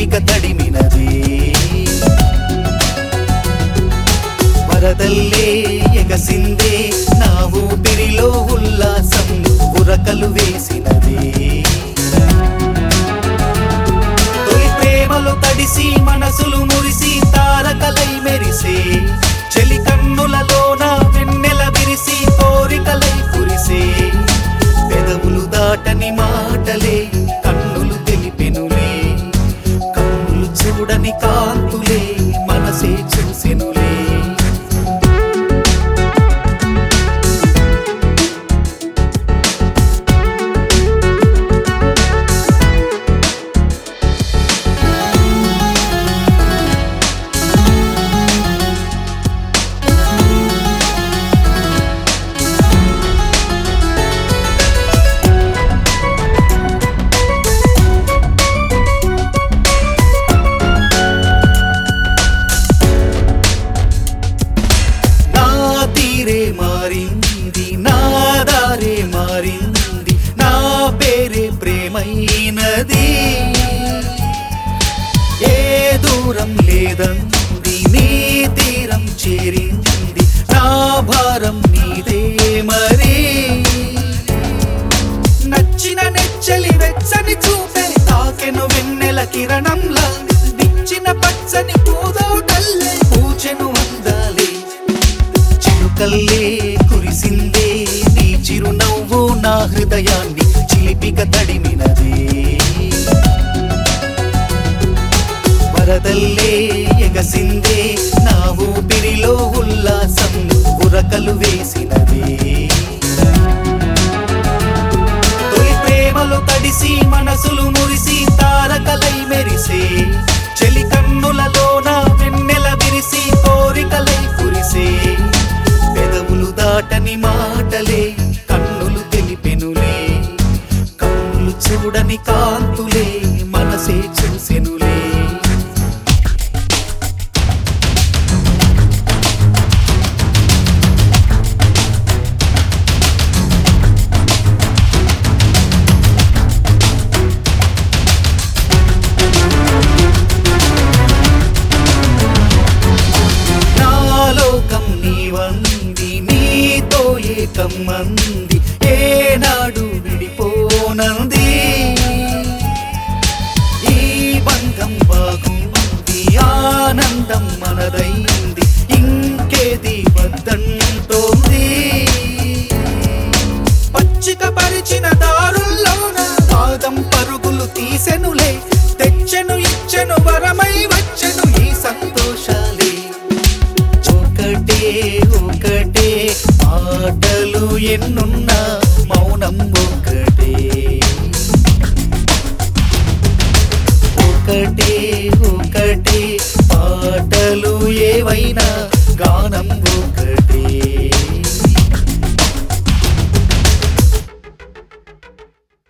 చిలిపిక తడిమినదే వరదల్లే ఎగసిందే నా ఊపిరిలో ఉల్లాసం ఉరకలు వేసినదే తొలి ప్రేమలో తడిసి మనసులు మురిసి తారకలై మెరిసే చెలి కన్నులలోన వెన్నెల విరిసి కోరికలై కురిసే పెదవులు దాటని మాటలే కన్నులు తెలిపెనులే కన్నులు చూడని కాంతులే మనసే చూసెనులే నా తీరే మారింది నా దారే మారింది నా పేరే ప్రేమైనది ఏ దూరం లేదంది నీ తీరం చేరింది నా భారం నీదే మరి నచ్చిన నెచ్చలి వెచ్చని చూపే తాకెను వెన్నెల కిరణంలా నిచ్చిన పచ్చని పూదోటల్లే పూచెను అందాలే చిలుకల్లే కురిసిందే నీ చిరునవ్వు నా హృదయాన్ని చిలిపిక తడిమినదే వరదల్లే ఎగసిందే నా ఊపిరిలో ఉల్లాసం ఉరకలు వేసినదే తొలి ప్రేమలో తడిసి మనసులు మురిసి తారకలై మెరిసే చెలి కన్నులలోన వెన్నెల విరిసి కోరికలై కురిసే పెదవులు దాటని మాటలే కన్నులు తెలిపెనులే కన్నులు చూడని కాంతులే మనసే చూసెనులే నా లోకం నీవంది నీతో ఏకమ్మంది ఏనాడు విడిపోనంది ఈ బంధం బాగుంది ఆనందం మనదైంది ఇంకేది వద్దంటోంది పచ్చిక పరిచిన దారుల్లోన పాదం పరుగులు తీసెనులే తెచ్చెను ఇచ్చెను వరమై వచ్చెను ఈ సంతోషాలే ఒకటే ఒకటే మాటలు ఎన్నున్నా మౌనం ఒకటే ఒకటే ఒకటే పాటలు ఏవైనా గానం ఒకటే